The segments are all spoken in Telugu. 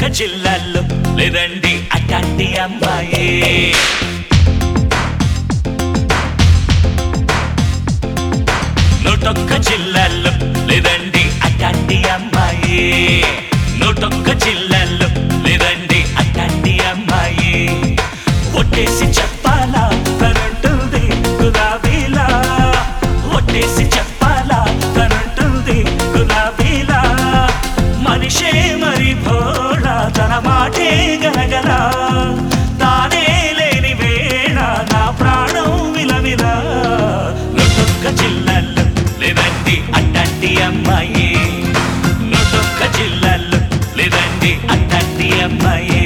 జిల్లాల్లో లేదండి అట్లాంటి అమ్మాయి నూటొక్క జిల్లాల్లో లేదండి అట్లాంటి అమ్మాయి నూటొక్క జిల్లాల్లో లేదండి అట్లాంటి అమ్మాయి ఒట్టేసి చెప్పాలా తనంటుంది గులాబీలా ఒట్టేసి చెప్పాలా తనంటుంది గులాబీలా మనిషే మరి భోళా తన మాటే గలగల తానే లేని వేళ నా ప్రాణం విలవిలా నొట్టొక్క జిల్లాల్లో లేదండి అట్లాంటి అమ్మాయి నొట్టొక్క జిల్లాల్లో లేదండి అట్లాంటి అమ్మాయి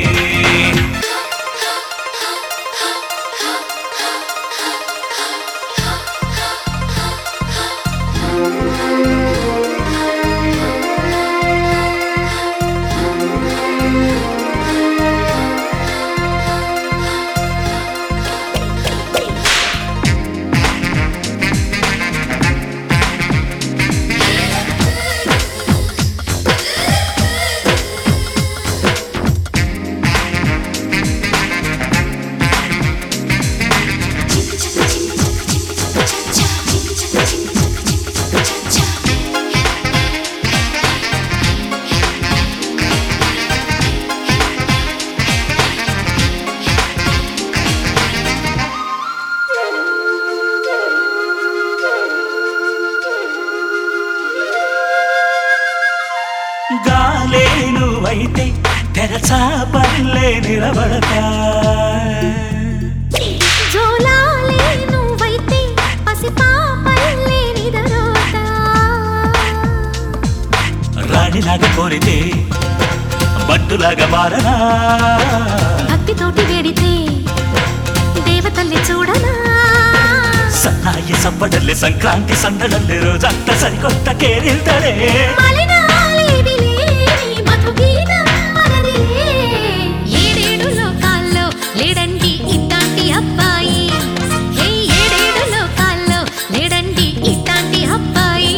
గాలే నువ్వైతే తెరచా పల్లె నిలబడతా జోలాలే నువ్వైతే పసిపాపల్లే నిదరోతా రాణిలాగా కోరితే బట్టులాగా మారనా భక్తితోటి వేడితే దేవతల్లి చూడనా సన్నాయి సప్పడల్లే సంక్రాంతి సందడల్లే రోజంతా సరికొత్త కేరిల్తడే మలినాలేవి లేని మధుగీతం మనదే. ఏడేడు లోకాల్లో లేడండి ఇట్టాంటి అబ్బాయి హే ఏడేడు లోకాల్లో లేడండి ఇట్టాంటి అబ్బాయి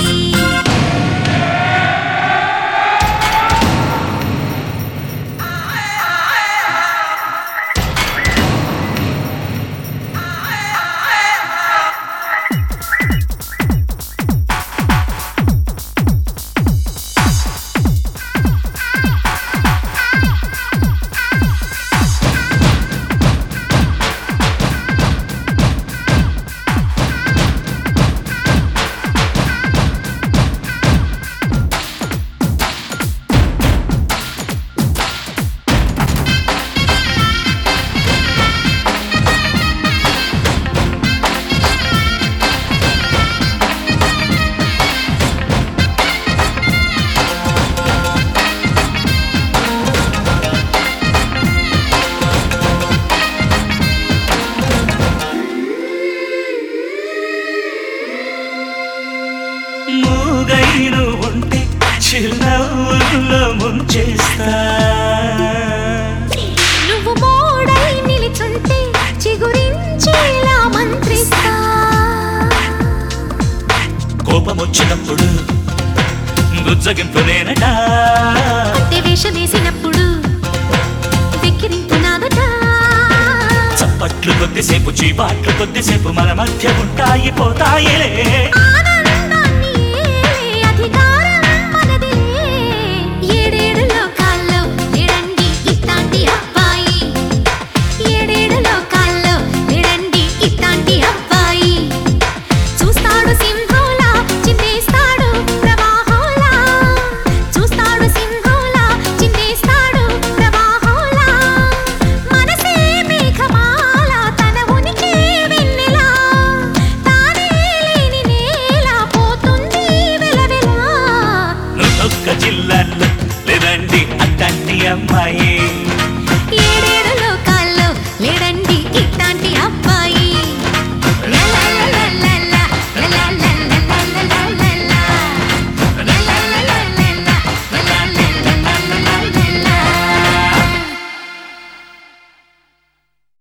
మూగైను ఉంటే చిరునవ్వుల్లో ముంచేస్తా నువ్వు మోడై నిలిచుంటే చిగురించేలా మంత్రిస్తా కోపం వచ్చినప్పుడు బుజ్జగింపు నేనట అంటే వేషం వేసినప్పుడు వెక్కిరింపు నాదట చప్పట్లు కొద్దిసేపు చీపాట్లు కొద్దిసేపు మన మధ్య ఉంటాయి పోతాయిలే ఆ